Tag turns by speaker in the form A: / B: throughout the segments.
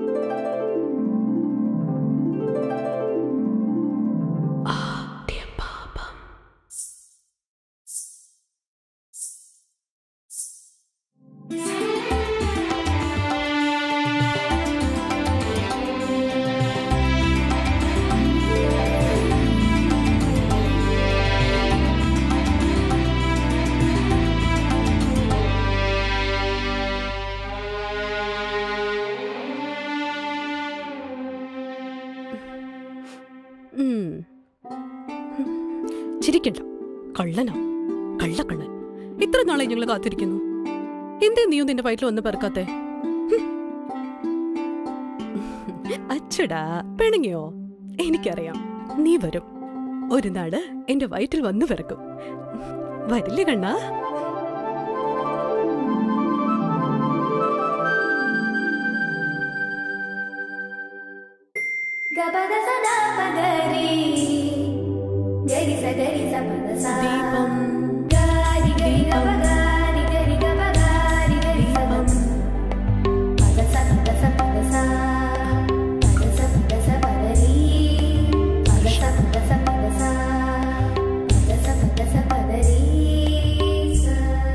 A: ആദ്യ പാപം ഉം. ചിരിക്കണ്ട കള്ളനോ കള്ളക്കള്ളൻ ഇത്ര നാളെ ഞങ്ങൾ കാത്തിരിക്കുന്നു എന്തേ നീയും നിന്റെ വയറ്റിൽ വന്ന് പെറുക്കാത്തെ ഹും. അച്ചടാ പിണങ്ങിയോ എനിക്കറിയാം നീ വരും ഒരു നാട് എന്റെ വയറ്റിൽ വന്നു പിറക്കും വരില്ലേ കണ്ണാ
B: గపద సదా పగరి గరి సగరి సపద సా
A: ദീപം
B: గారి గరి గపగారి గరి గపగారి గరి సపం పద సపద సపద సా పద సపద సపదరి పద సపద సపద సా పద సపద సపదరి సా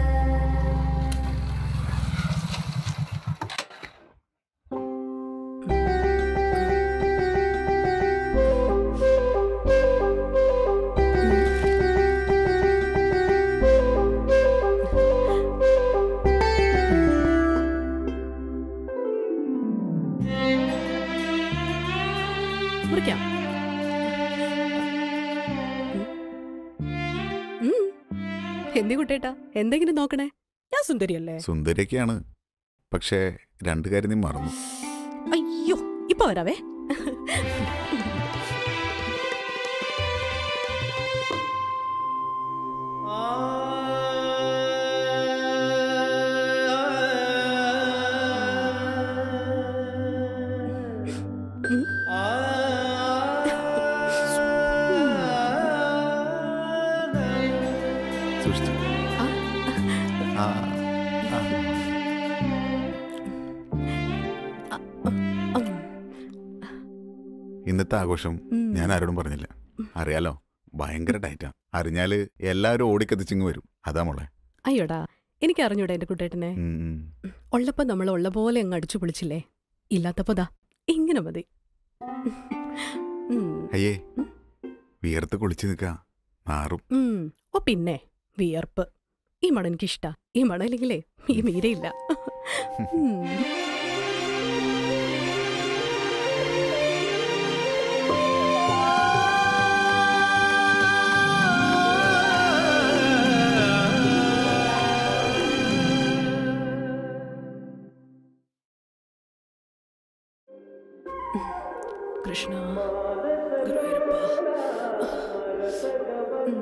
A: മുറിക്കാം ഉം. എന്തി കുട്ടേട്ടാ എന്തെങ്കിലും നോക്കണേ ഞാൻ സുന്ദരിയല്ലേ
C: സുന്ദരിയൊക്കെയാണ് പക്ഷേ രണ്ട് കാര്യം നീ മറന്നു
A: അയ്യോ ഇപ്പൊ വരാവേ
C: സൂക്ഷിച്ചു
A: ആ.
C: ആ ആ.
A: ഉം.
C: ഇന്നത്തെ ആഘോഷം
A: ഉം.
C: ഞാൻ ആരോടും പറഞ്ഞില്ല അറിയാലോ ഭയങ്കര ടൈറ്റാ അറിഞ്ഞാല് എല്ലാവരും ഓടിക്കത്തിച്ചിങ് വരും അതാ മോളെ
A: അയ്യോടാ എനിക്ക് അറിഞ്ഞൂടാ എന്റെ കുട്ടേട്ടനെ
C: ഉം, ഉം.
A: ഉള്ളപ്പോ നമ്മൾ ഉള്ള പോലെ അങ്ങ് അടിച്ചു പൊളിച്ചില്ലേ ഇല്ലാത്തപ്പോ ദാ ഇങ്ങനെ മതി ഉം.
C: അയ്യേ വിയർത്ത് കുളിച്ച് നിൽക്കാ മാറും
A: ഉം. ഓ പിന്നെ വിയർപ്പ് ഈ മണം എനിക്കിഷ്ടാ ഈ മണം ഇല്ലെങ്കിലേ ഈ മീരയില്ല ഉം. കൃഷ്ണ ഗുരുവായൂരപ്പ ഉം.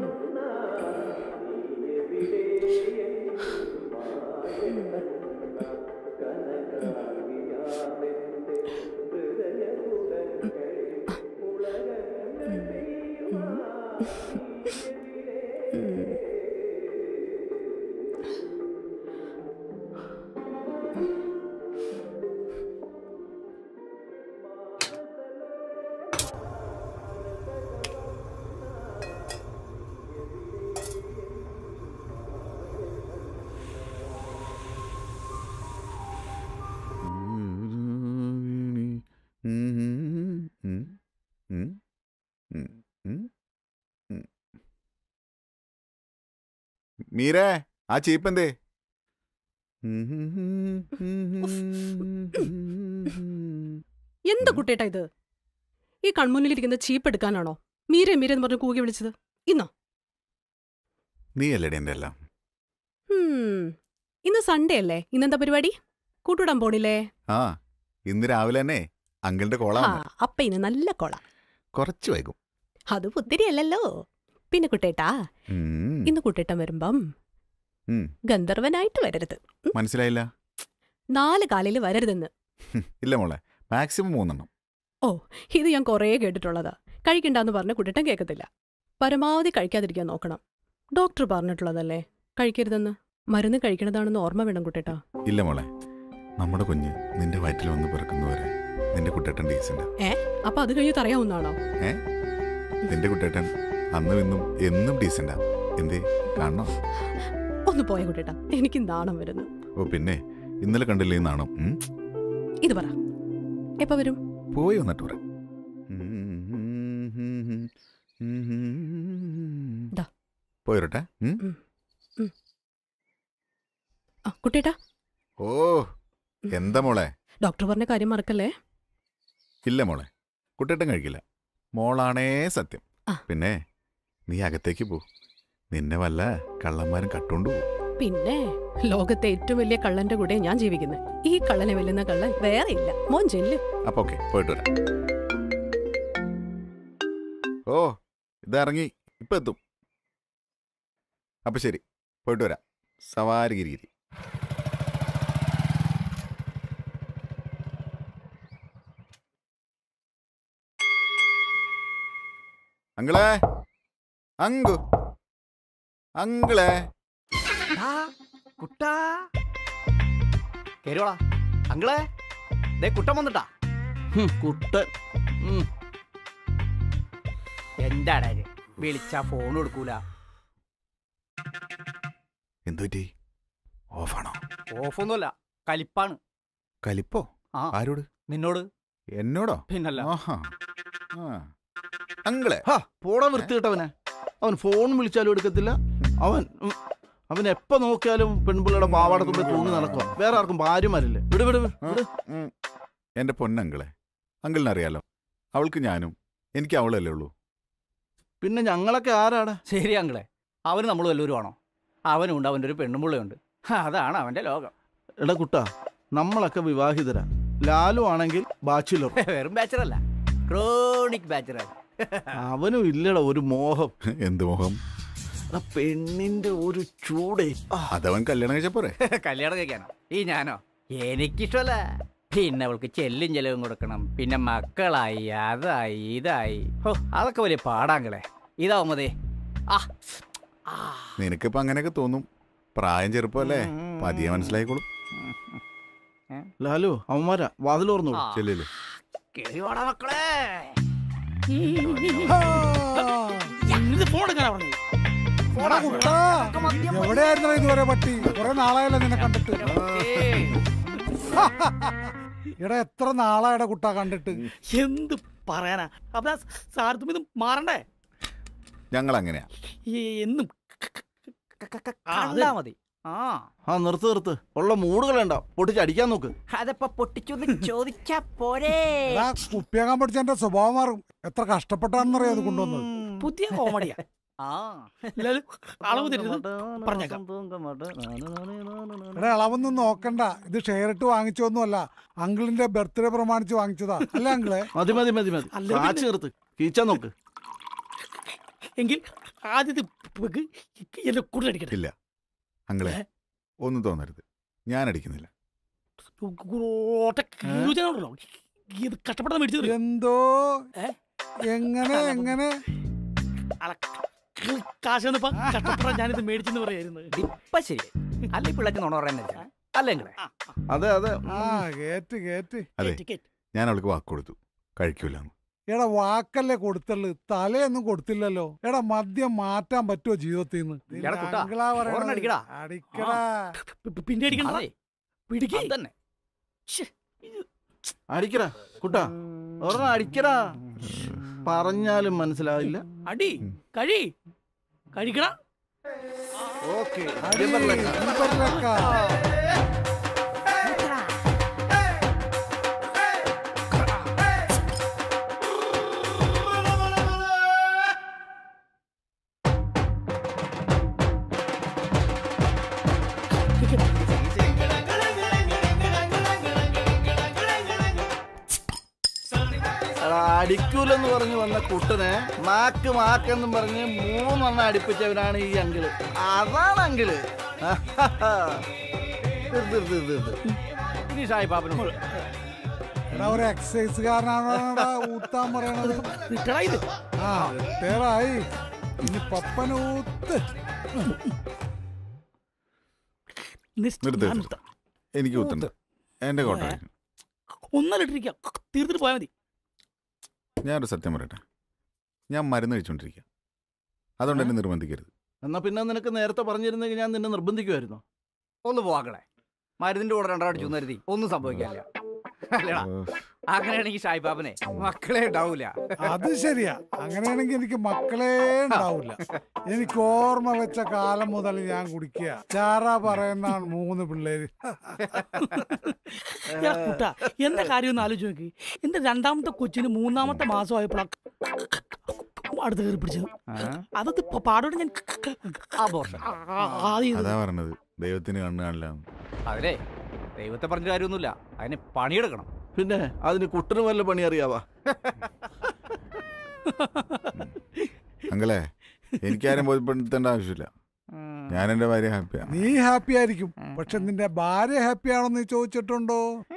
C: മീരേ ആ ചീപ്പെന്തേ
A: എന്താ കുട്ടേട്ടാ ഇത് ഈ കൺമുന്നിലിരിക്കുന്ന ചീപ്പ് എടുക്കാനാണോ മീരെ മീര എന്ന് പറഞ്ഞ് കൂകി വിളിച്ചത് ഇന്നോ
C: നീ അല്ലേടെ എൻ്റെ എല്ലാം
A: ഹും. ഇന്ന് സൺഡേ അല്ലേ ഇന്നെന്താ പരിപാടി കൂട്ടുവിടാൻ പോണില്ലേ
C: ആ ഇന്ന് രാവിലെ തന്നെ അങ്കിളിന്റെ
A: ആ
C: കോളാണ്
A: അപ്പ ഇന്ന് നല്ല കൊള
C: കുറച്ച് വൈകും
A: അത് പുത്തിരിയല്ലല്ലോ പിന്നെ കുട്ടേട്ടാ
C: ഉം.
A: ഇന്ന് കുട്ടേട്ടൻ വരുമ്പം
C: ഉം.
A: ഗന്ധർവനായിട്ട് വരരുത് ഉം.
C: മനസ്സിലായില്ല
A: നാല് കാലിൽ വരരുതെന്ന്
C: ഇല്ല മോളെ മാക്സിമം മൂന്നെണ്ണം
A: ഇത് ഞാൻ കുറേ കേട്ടിട്ടുള്ളതാ കഴിക്കണ്ടെന്ന് പറഞ്ഞ കുട്ടേട്ടൻ കേൾക്കത്തില്ല പരമാവധി കഴിക്കാതിരിക്കാൻ നോക്കണം ഡോക്ടർ പറഞ്ഞിട്ടുള്ളതല്ലേ കഴിക്കരുതെന്ന് മരുന്ന് കഴിക്കണതാണെന്ന് ഓർമ്മ വേണം കുട്ടേട്ടാ
C: ഇല്ല മോളെ നമ്മുടെ കുഞ്ഞ് നിന്റെ വയറ്റിൽ വന്ന് പിറക്കുന്നവരെ നിന്റെ കുട്ടേട്ടൻ ഡീസൻ്റാ
A: ഏ അപ്പൊ അത് കഴിഞ്ഞ് തറയാവുന്നാണോ
C: ഏ നിന്റെ കുട്ടേട്ടൻ അന്നും ഇന്നും എന്നും ഡീസൻ്റാ എന്തേ കാണണോ
A: ഒന്ന് പോയ കുട്ടേട്ടാ എനിക്ക് നാണം വരുന്നു
C: ഓ പിന്നെ ഇന്നലെ കണ്ടില്ലേ ഈ നാണം ഉം?
A: ഇത് പറ എപ്പ വരും
C: പോയി വന്നിട്ട് പറ
A: ദാ.
C: പോയിരട്ടെ ഉം?
A: ആ കുട്ടേട്ടാ
C: ഓ എന്താ മോളെ
A: ഡോക്ടർ പറഞ്ഞ കാര്യം മറക്കല്ലേ
C: ഇല്ല മോളെ കുട്ടേട്ടൻ കഴിക്കില്ല മോളാണേ സത്യം
A: ആ.
C: പിന്നെ നീ അകത്തേക്ക് പോ നിന്നെ വല്ല കള്ളന്മാരും കട്ടുകൊണ്ടു പോകും
A: പിന്നെ ലോകത്തെ ഏറ്റവും വലിയ കള്ളന്റെ കൂടെ ഞാൻ ജീവിക്കുന്നത് ഈ കള്ളനെ വെല്ലുന്ന കള്ളൻ വേറെ ഇല്ല മോൻ ചെല്ല്
C: അപ്പൊ ഓക്കെ പോയിട്ട് വരാം ഓ ഇതറങ്ങി ഇപ്പൊ എത്തും അപ്പൊ ശരി പോയിട്ട് വരാം സവാരി ഗിരിഗിരി അങ്കിളെ അങ്കു അങ്കിളെ
D: ആ, കുട്ടാ കേരുവാളാ അങ്കിളെ ദേ കുട്ടൻ വന്നിട്ടാ
E: കുട്ടൻ ഉം.
D: എന്താടാ ഇത് വിളിച്ചാ ഫോൺ എടുക്കൂല
C: എന്തുപറ്റി ഓഫാണോ
D: ഓഫൊന്നുമല്ല കലിപ്പാണ്
C: കലിപ്പോ
D: ആ
C: ആരോട്
D: നിന്നോട്
C: എന്നോടോ
D: പിന്നല്ല
C: ആഹാ ആ. അങ്കിളെ
E: ഹാ പോടാ വൃത്തികെട്ടവനെ അവൻ ഫോൺ വിളിച്ചാലും എടുക്കത്തില്ല അവൻ ഉം, അവൻ എപ്പോ നോക്കിയാലും പെൺപിള്ളയുടെ പാവാട തുമ്പി തൂങ്ങി നടക്കുക വേറെ ആർക്കും ഭാര്യമാരില്ലേ വിട് വിട് വിട്, വിട്
C: ഉം. എന്റെ പൊന്നങ്കിളെ അങ്കിളിനെ അറിയാലോ അവൾക്ക് ഞാനും എനിക്ക് അവളല്ലേ ഉള്ളൂ
E: പിന്നെ ഞങ്ങളൊക്കെ ആരാടാ
D: ശരി അങ്കിളെ അവന് നമ്മൾ വല്ലവരും ആണോ അവനുണ്ട് അവൻ്റെ ഒരു പെണ്ണുമ്പിള്ളയുണ്ട് അതാണ് അവന്റെ ലോകം
E: എടാ കുട്ടാ നമ്മളൊക്കെ വിവാഹിതരാ ലാലു ആണെങ്കിൽ ബാച്ചിലർ
D: വെറും ബാച്ചറല്ല ക്രോണിക് ബാച്ചറാണ്
E: അവനും ഇല്ലടാ ഒരു മോഹം
C: എന്ത് മോഹം
E: എടാ, പെണ്ണിന്റെ ഒരു ചൂടേ ആ,
C: അതവൻ കല്യാണം കഴിച്ച പോരെ
D: കല്യാണം കഴിക്കാനോ ഈ ഞാനോ എനിക്കിഷ്ടമല്ല പിന്നെ അവൾക്ക് ചെല്ലും ചെലവും കൊടുക്കണം പിന്നെ മക്കളായി അതായി ഇതായി ഓ അതൊക്കെ വലിയ പാടാങ്കളെ ഇതാവും മതി ആ ആ.
C: നിനക്കിപ്പോ അങ്ങനെയൊക്കെ തോന്നും പ്രായം ചെറുപ്പമല്ലേ പതിയെ മനസ്സിലായിക്കോളും
E: ലാലു അവന്മാരാ വാതിൽ തുറന്നു
D: ആ.
C: ചെല്ലില്ലേ
D: കേറി വാടാ മക്കളെ
F: എവിടെയായിരുന്നു ഇതുവരെ പട്ടി കുറെ നാളായല്ലോ നിന്നെ കണ്ടിട്ട് എടാ എത്ര നാളായടാ കുട്ടാ കണ്ടിട്ട്
G: എന്ത് പറയാനാ അപ്പൊ സാർത്തും ഇത് മാറണ്ടേ
C: ഞങ്ങൾ അങ്ങനെയാ
G: ഈ എന്നും ആ, അത്
D: കണ്ടാ മതി ആ
E: ആ നിർത്ത് നിർത്ത് ഉള്ള മൂടുകളുണ്ടാ പൊട്ടിച്ച് അടിക്കാൻ നോക്ക്
D: അതപ്പോ പൊട്ടിച്ചൊന്ന് ചോദിച്ചാ പോരേ
F: എടാ കുപ്പിയാകാൻ പഠിച്ച എന്റെ സ്വഭാവം മാറും എത്ര കഷ്ടപ്പെട്ടാണെന്നറിയാം അത് കൊണ്ടുവന്നത്
G: പുതിയ കോമഡിയാ
D: ആ
G: എല്ലാവരും അളവ് തെറ്റരുത് പറഞ്ഞേക്കാം
F: എടാ അളവൊന്നും നോക്കണ്ട ഇത് ഷെയർ ഇട്ട് വാങ്ങിച്ചൊന്നുമല്ല അങ്കിളിന്റെ ബർത്ത്ഡേ പ്രമാണിച്ച് വാങ്ങിച്ചതാ അല്ലേ അങ്കിളെ
E: മതി മതി മതി മതി
G: അല്ല,
E: കാച്ച്
G: പിന്നെ-
E: നിർത്ത് കീച്ചാൻ നോക്ക്
G: എങ്കിൽ ആദ്യത്തെ പെഗ് എന്റെ കൂടുതൽ അടിക്കട്ടെ
C: ഇല്ല അങ്കിളെ ഒന്നും തോന്നരുത് ഞാൻ അടിക്കുന്നില്ല
G: ഒറ്റ കീഴുചാണല്ലോ. ഇത് കഷ്ടപ്പെട്ടാ മേടിച്ചത്
F: എന്തോ
G: ഏ?
F: എങ്ങനെ എങ്ങനെ
G: കാശ് വന്നപ്പോ കഷ്ടപ്പെട്ടാ ഞാനിത് മേടിച്ചെന്ന് പറയായിരുന്നു
D: ഇപ്പൊ ശരി അല്ല ഈ പിള്ളേക്ക് നുണ പറയാൻ അല്ലെങ്കിലേ
E: അതെ അതെ
F: ആ കേറ്റ് കേറ്റ്
C: അതെ
G: കേറ്റ്, കേറ്റ്.
C: ഞാൻ അവൾക്ക് വാക്ക് കൊടുത്തു കഴിക്കൂല
F: എടാ വാക്കല്ലേ കൊടുത്തുള്ളു തലയൊന്നും കൊടുത്തില്ലല്ലോ എടാ മദ്യം മാറ്റാൻ പറ്റുമോ ജീവിതത്തിൽ നിന്ന്
D: എടാ കുട്ടാ,
F: അങ്കിളാ പറയണത്.
D: ഒരെണ്ണം അടിക്കടാ.
F: അടിക്കടാ
G: പി- പി- പിന്നെ അടിക്കണ്ട
D: അതെ
G: പിടിക്കേ
D: അത് തന്നെ
E: അടിക്കടാ കുട്ടാ ഒരെണ്ണം അടിക്കടാ പറഞ്ഞാലും മനസ്സിലാവില്ല
G: അടി കഴി കഴിക്കടാ
E: ഓക്കെ
F: അടി, ഇമ്പർലക്ക.
E: എടാ, അടിക്കൂലെന്ന് പറഞ്ഞ് വന്ന കുട്ടനെ മാക്ക് മാക്കെന്നും പറഞ്ഞ് മൂന്നെണ്ണം അടിപ്പിച്ചവനാണ് ഈ അങ്കിള് അതാണ് അങ്കിള് ഇത്, ഇത്, ഇത്, ഇത്.
D: ഇനി ഷായി പാപ്പനും
F: എടാ ഒരു എക്സസൈസുകാരനാണോടാ ഊത്താൻ പറയണത്
G: നിക്കടാ ഇത്
F: ആ റിട്ടയറായി ഇനി പപ്പന ഊത്ത്
G: നിസ്-
C: നിർത്ത്
G: ഞാൻ
C: നിർത്ത്. എനിക്ക് ഊത്തുണ്ട് എന്റെ കോട്ട
G: ഒന്നല്ലിട്ടിരിക്കുക തീർത്തിട്ട് പോയാൽ മതി
C: ഞാനൊരു സത്യം പറയട്ടെ ഞാൻ മരുന്ന് കഴിച്ചുകൊണ്ടിരിക്കുക അതുകൊണ്ട് എന്നെ നിർബന്ധിക്കരുത്
E: എന്നാ പിന്നെ നിനക്ക് നേരത്തെ പറഞ്ഞിരുന്നെങ്കിൽ ഞാൻ നിന്നെ നിർബന്ധിക്കുമായിരുന്നു
D: ഒന്ന് പോവാങ്ങളെ മരുന്നിന്റെ കൂടെ രണ്ടാടിച്ചു കരുതി ഒന്നും സംഭവിക്കാനില്ല അല്ലടാ അങ്ങനെയാണെങ്കിൽ ഷായിബാബനെ മക്കളെ ഉണ്ടാവൂല
F: അത് ശരിയാ അങ്ങനെയാണെങ്കിൽ എനിക്ക് മക്കളേ ഉണ്ടാവില്ല എനിക്ക് ഓർമ്മ വെച്ച കാലം മുതൽ ഞാൻ കുടിക്കുക ചാറ പറയുന്നതാണ് മൂന്ന് പിള്ളേര്
G: എടാ കുട്ടാ എന്റെ കാര്യം ഒന്ന് ആലോചിച്ച് നോക്കി എന്റെ രണ്ടാമത്തെ കൊച്ചിന് മൂന്നാമത്തെ മാസമായപ്പോഴാ അടുത്ത് കയറി പിടിച്ചത് അതത് പ- പാടോടെ ഞാൻ
D: ആഘോഷം
G: ആ, ആദ്യം ഇത്.
C: അതാ പറഞ്ഞത് ദൈവത്തിന് കണ്ണ് കാണില്ല
D: അതിലേ ദൈവത്തെ പറഞ്ഞ കാര്യമൊന്നുമില്ല അതിന് പണിയെടുക്കണം
E: പിന്നെ അതിന് കുട്ടന് വല്ല പണി അറിയാവാ
C: അങ്ങളെ എനിക്കാരും ബോധ്യപ്പെടുത്തേണ്ട ആവശ്യമില്ല ഞാൻ എൻ്റെ ഭാര്യ ഹാപ്പിയാണ്
F: നീ ഹാപ്പി ആയിരിക്കും പക്ഷെ നിന്റെ ഭാര്യ ഹാപ്പി ആണോന്ന് നീ ചോദിച്ചിട്ടുണ്ടോ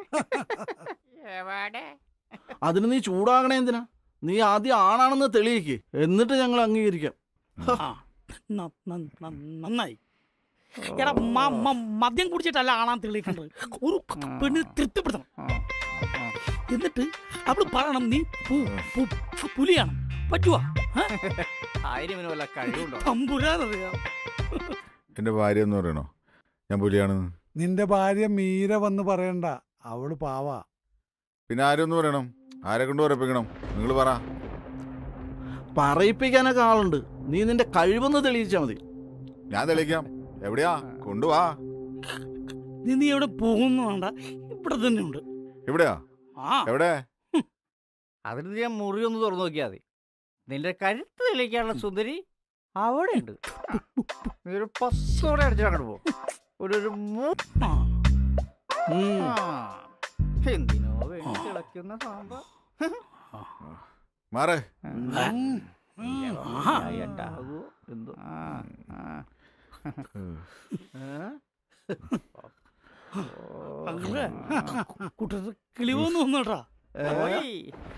E: അതിന് നീ ചൂടാകണേ എന്തിനാ നീ ആദ്യം ആണാണെന്ന് തെളിയിക്ക് എന്നിട്ട് ഞങ്ങൾ അംഗീകരിക്കാം
G: ആ, ന- ന- ന- നന്നായി എടാ മ- മ- മദ്യം കുടിച്ചിട്ടല്ല ആണാൻ തെളിയിക്കേണ്ടത് ഒരു പെണ്ണിനെ തൃപ്തിപ്പെടുത്തണം എന്നിട്ട് അവള് പറയണം നീ പു- പു- പു- പുലിയാണ് പറ്റുവാ
D: അതിന് വല്ല കഴിവുണ്ടോ
G: തമ്പുരാനറിയാം
C: എൻ്റെ ഭാര്യ എന്ന് പറയണോ ഞാൻ പുലിയാണെന്ന്
F: നിന്റെ ഭാര്യ മീര വന്ന് പറയണ്ട അവള് പാവാ
C: പിന്നെ ആരും ഒന്ന് പറയണം ആരെ കൊണ്ട് പറയിപ്പിക്കണം നിങ്ങൾ പറ
E: പറയിപ്പിക്കാനൊക്കെ ആളുണ്ട് നീ നിന്റെ കഴിവൊന്ന് തെളിയിച്ചാ മതി
C: ഞാൻ തെളിയിക്കാം എവിടെയാ കൊണ്ടുവാ
G: നീ നീ എവിടെ പോകുന്നു വേണ്ട ഇവിടെ തന്നെ ഉണ്ട്
C: എവിടെയാ
G: ആ
C: എവിടെ
D: അതിന് ഞാൻ മുറി ഒന്ന് തുറന്നു നോക്കിയാൽ മതി നിന്റെ കഴുത്ത് തെളിയിക്കാനുള്ള സുന്ദരി അവിടെ ഉണ്ട് നീ ഒരു പസോടെ അടിച്ചങ്ങോട്ട് പോ ഒരു ഒരു മൂ-
G: ആ.
E: ഉം.
D: ആ. എന്തിനോ വേണ്ടി തിളയ്ക്കുന്ന സാമ്പാർ
C: മാറ്
G: ആഹാ.
D: ഉണ്ടാകുമോ എന്തോ ആ ആ
G: അങ്ങനെ കുട്ടത്ത് കിളി പോന്നു വന്നോട്ടാ
D: ഓയ്.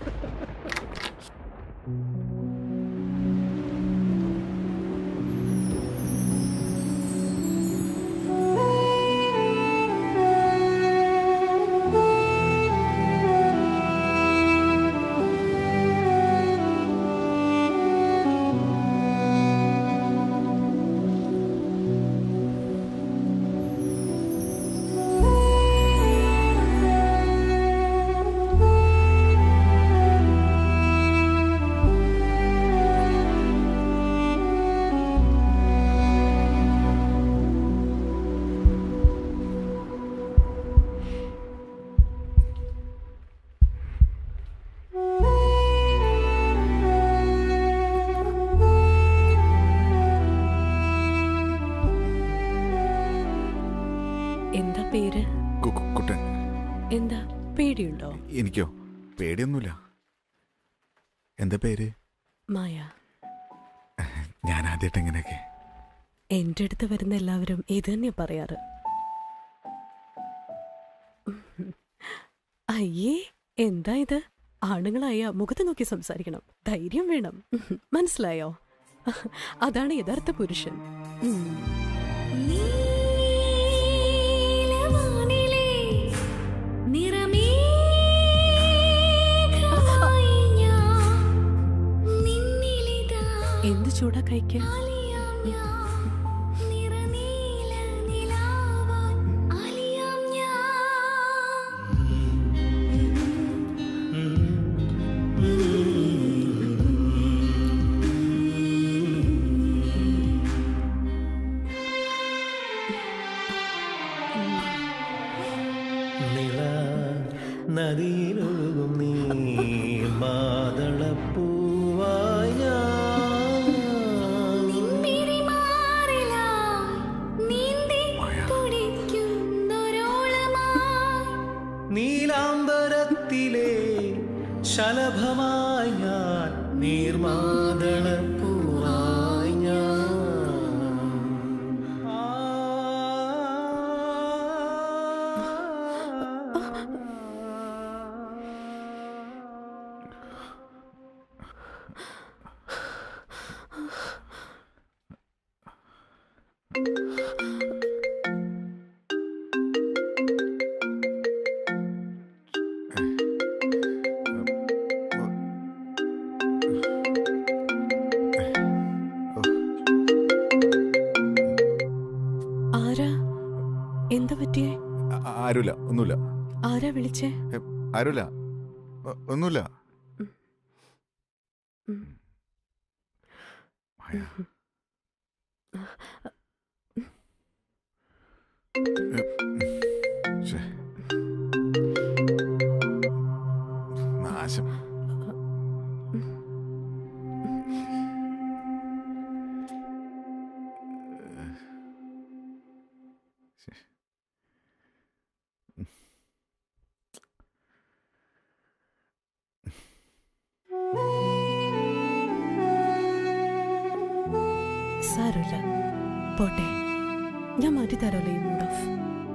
A: എന്താ പേര്
C: കു- കു- കുട്ടൻ
A: എന്താ പേടിയുണ്ടോ
C: എനിക്കോ പേടിയൊന്നുമില്ല എന്താ പേര്
A: മായ
C: ഞാൻ ആദ്യമായിട്ട് എങ്ങനെയൊക്കെ
A: എൻ്റെ അടുത്ത് വരുന്ന എല്ലാവരും ഇത് തന്നെയാ പറയാറ് അയ്യേ എന്താ ഇത് ആണുങ്ങളായ മുഖത്ത് നോക്കി സംസാരിക്കണം ധൈര്യം വേണം മനസ്സിലായോ അതാണ് യഥാർത്ഥ പുരുഷൻ ഉം.
B: നീലവാനിലെ നിറമേഘമായി ഞാൻ നിന്നിലിതാ
A: എന്ത് ചൂടാ കഴിക്കാൻ
B: അലിയാം ഞാൻ നിറനീല നിലാവാൻ അലിയാം ഞാൻ
H: നിള നദിയിലൊഴുകും നീ മാതളപ്പൂവായി ഞാൻ
B: നിൻമിഴിമാറിലായി നീന്തി തുടിക്കുന്നൊരോളമായി
H: നീലാംബരത്തിലെ ശലഭമായി ഞാൻ നീർമാതളപ്പൂവായി ഞാൻ
A: എന്താ പറ്റിയേ
C: ആ- ആ- ആരുമില്ല ഒന്നുമില്ല
A: ആരാ വിളിച്ചേ
C: ആരുമില്ല ഒ- ഒന്നുമില്ല
A: ഉം.
C: മായ ശ്ശേ. നാശം ശ്ശേ.
A: സാരമില്ല പോട്ടെ ഞാൻ മാറ്റി തരാമല്ലോ ഈ മൂഡ് ഓഫ്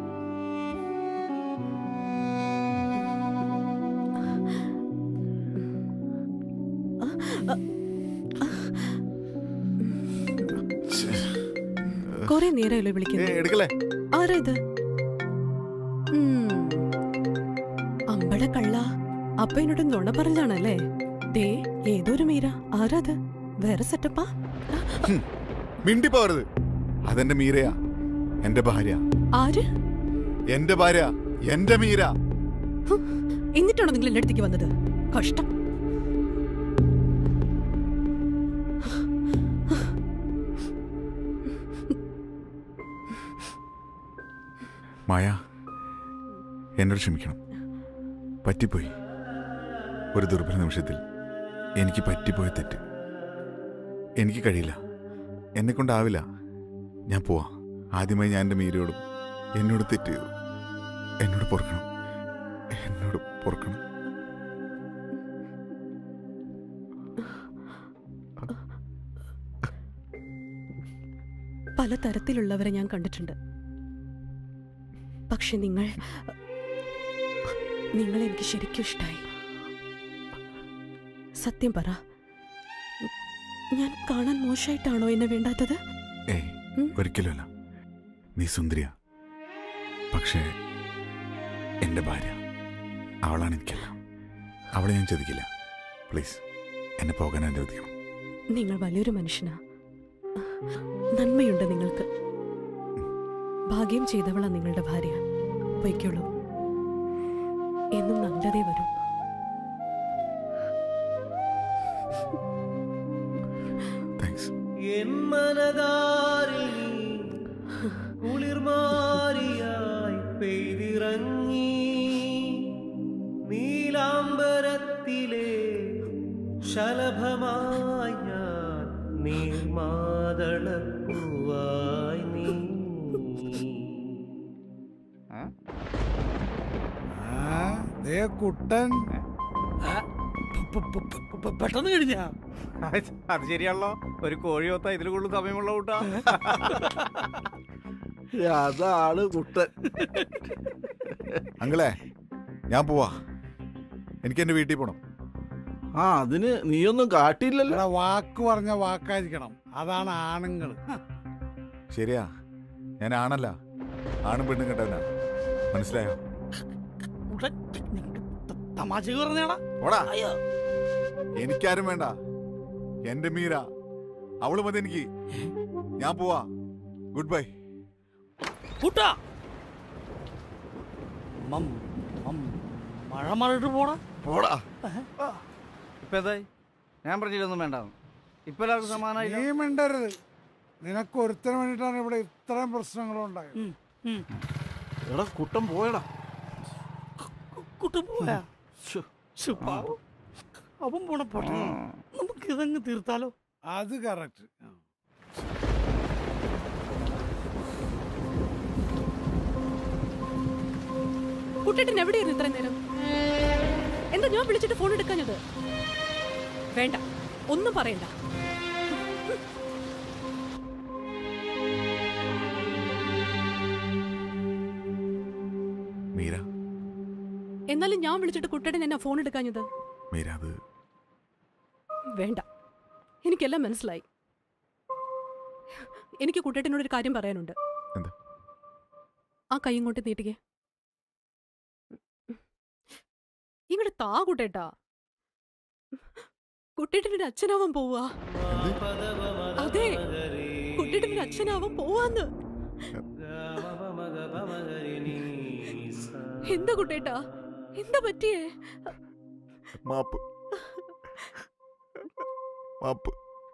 C: ശ്ശേ.
A: കൊറേ നേരമല്ലോ
C: ഏ,
A: വിളിക്കുന്നു
C: എടുക്കല്ലേ
A: ആരാ ഇത് ഉം. അമ്പട കള്ള അപ്പ എന്നോട് നുണ പറഞ്ഞാണല്ലേ ദേ ഏതൊരു മീര ആരാ അത് വേറെ സെറ്റപ്പാ
C: മിണ്ടി പോരുത് അതെന്റെ മീരയാ എന്റെ ഭാര്യ
A: ആര്
C: എന്റെ ഭാര്യ എന്റെ മീര
A: ഹും, എന്നിട്ടാണോ നിങ്ങൾ എന്റെ അടുത്തേക്ക് വന്നത് കഷ്ടം
C: മായ എന്നോട് ക്ഷമിക്കണം പറ്റിപ്പോയി ഒരു ദുർബല നിമിഷത്തിൽ എനിക്ക് പറ്റിപ്പോയ തെറ്റ് എനിക്ക് കഴിയില്ല എന്നെ കൊണ്ടാവില്ല ഞാൻ പോവാ ആദ്യമായി ഞാൻ എൻ്റെ മീരയോടും എന്നോട് തെറ്റ് ചെയ്തു എന്നോട് പൊറുക്കണം എന്നോട് പൊറുക്കണം
A: പല തരത്തിലുള്ളവരെ ഞാൻ കണ്ടിട്ടുണ്ട് പക്ഷെ നിങ്ങൾ നിങ്ങൾ എനിക്ക് ശരിക്കും ഇഷ്ടായി സത്യം പറ ഞാൻ കാണാൻ മോശമായിട്ടാണോ എന്നെ വേണ്ടാത്തത്
C: ഏയ്
A: ഉം.
C: ഒരിക്കലുമല്ല നീ സുന്ദരിയ പക്ഷേ എൻ്റെ ഭാര്യ അവളാണ് എനിക്കെല്ലാം അവളെ ഞാൻ ചതിക്കില്ല പ്ലീസ് എന്നെ പോകാൻ അനുവദിക്കണം
A: നിങ്ങൾ വലിയൊരു മനുഷ്യനാ നന്മയുണ്ട് നിങ്ങൾക്ക് ഭാഗ്യം ചെയ്തവളാ നിങ്ങളുടെ ഭാര്യ പൊയ്ക്കോളൂ എന്നും നല്ലതേ വരൂ
C: താങ്ക്സ്
H: എൻ മനതാരിൽ നീ കുളിർമാരിയായി പെയ്തിറങ്ങി നീലാംബരത്തിലെ ശലഭമായി ഞാൻ നീർമാതളപ്പൂവായി നീ
F: ആ, ദേ കുട്ടൻ
G: പെ- പെ- പെ- പെ- പെട്ടെന്ന് കഴിഞ്ഞാ
D: അത് ശരിയാണല്ലോ ഒരു കോഴിയൊത്ത ഇതിൽ കൂടുതൽ സമയമുള്ള കൂട്ടാ
E: അതാണ് കുട്ടൻ
C: അങ്ങളെ ഞാൻ പോവാ എനിക്ക് എൻ്റെ വീട്ടിൽ പോകണം
E: ആ അതിന് നീയൊന്നും കാട്ടിയില്ലല്ലോ
F: ഇവിടെ വാക്ക് പറഞ്ഞ വാക്കായിരിക്കണം അതാണ് ആണുങ്ങൾ
C: ശരിയാ ഞാൻ ആണല്ല ആണും പെണ്ണും കെട്ടവനാ മനസ്സിലായോ
G: ഉടൻ ത- തമാശ പറഞ്ഞാടാ
C: ഓടാ
G: അയ്യോ
C: എനിക്കാരും വേണ്ട എന്റെ മീര അവള് മതി എനിക്ക് ഞാൻ പോവാ ഗുഡ് ബൈ
G: കൂട്ടാ മം മം മഴ മഴയിട്ട് പോടാ
E: പോടാ
D: ഇപ്പൊ എന്തായി ഞാൻ പറഞ്ഞിട്ടൊന്നും വേണ്ട ഇപ്പൊ എല്ലാവർക്കും സമാനായി
F: നീ മിണ്ടരുത് നിനക്ക് ഒരുത്തന് വേണ്ടിയിട്ടാണ് ഇവിടെ ഇത്രയും പ്രശ്നങ്ങളുണ്ടായത്
G: ഉം, ഉം.
E: എടാ കുട്ടൻ പോയടാ
G: കുട്ടൻ പോയാ
E: ശ്ശോ.
G: ശ്ശോ, പാവം. അവൻ പോണ പോട്ടെ നമുക്ക് ഇതങ്ങ് തീർത്താലോ
F: അത് കറക്റ്റ്
A: കുട്ടിട്ടൻ എവിടെയായിരുന്നു ഇത്രയും നേരം എന്താ ഞാൻ വിളിച്ചിട്ട് ഫോൺ എടുക്കാഞ്ഞത് വേണ്ട ഒന്നും പറയണ്ട
C: മീര
A: എന്നാലും ഞാൻ വിളിച്ചിട്ട് കുട്ടേട്ടൻ എന്നാ ഫോൺ എടുക്കാഞ്ഞത്
C: മീര അത്
A: വേണ്ട എനിക്കെല്ലാം മനസ്സിലായി എനിക്ക് കുട്ടേട്ടനോട് ഒരു കാര്യം പറയാനുണ്ട്
C: എന്താ?
A: ആ കൈ ഇങ്ങോട്ട് നീട്ടിക്കേ ഇങ്ങോട്ട് താ കുട്ടേട്ടാ കുട്ടേട്ടനൊരു അച്ഛനാവാൻ പോവാ അതെ കുട്ടേട്ടനൊരു അച്ഛനാവാൻ പോവാന്ന്
H: മഗ
A: എന്താ കുട്ടേട്ടാ എന്താ പറ്റിയേ
C: മാപ്പ് മാപ്പ്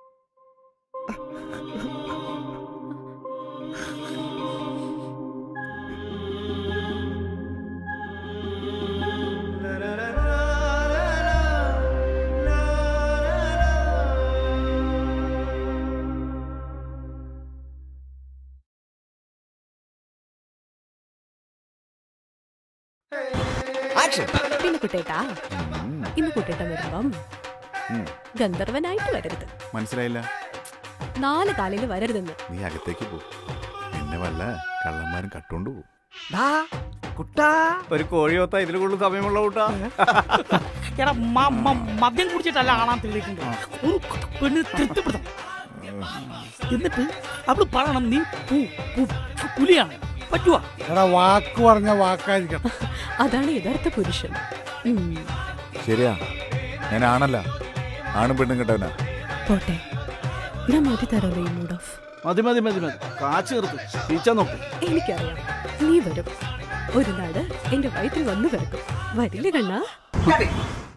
A: പിന്നെ കുട്ടേട്ടാ ഇന്ന് കുട്ടേട്ട വരുമ്പം
C: ഉം.
A: ഗന്ധർവനായിട്ട് വരരുത്
C: മനസ്സിലായില്ല
A: നാല് കാലിൽ വരരുതെന്ന്
C: നീ അകത്തേക്ക് പോ എന്നെ വല്ല കള്ളന്മാരും കട്ടോണ്ട് പോകും
D: ദാ, കുട്ടാ ഒരു കോഴിയോത്ത ഇതിൽ കൂടുതൽ സമയമുള്ള കൂട്ടാ
G: എടാ മ- മ- മദ്യം കുടിച്ചിട്ടല്ല ആണാൻ തെളിയിക്കുന്നത് ഒരു പെണ്ണ് തൃപ്തിപ്പെടുത്തണം എന്നിട്ട് അവള് പറയണം നീ പൂ പൂ- പുലിയാണ് പറ്റുവാ
F: എടാ വാക്ക് പറഞ്ഞ വാക്കായിരിക്കണം
A: അതാണ് യഥാർത്ഥ പുരുഷൻ ഉം,
C: ശരിയാ ഞാൻ ആണല്ല ആണും പെണ്ണും കിട്ടവനാ
A: പോട്ടെ ഞാൻ മാറ്റി തരാമല്ലോ ഈ മൂഡ് ഓഫ്
E: മതി മതി മതി മതി കാച്ചു നിർത്ത് ടീച്ചർ നോക്ക്
A: എനിക്കറിയാം നീ വരും ഒരു നാട് എന്റെ വയറ്റിൽ വന്നു കിടക്കും വരില്ലേ കണ്ണാ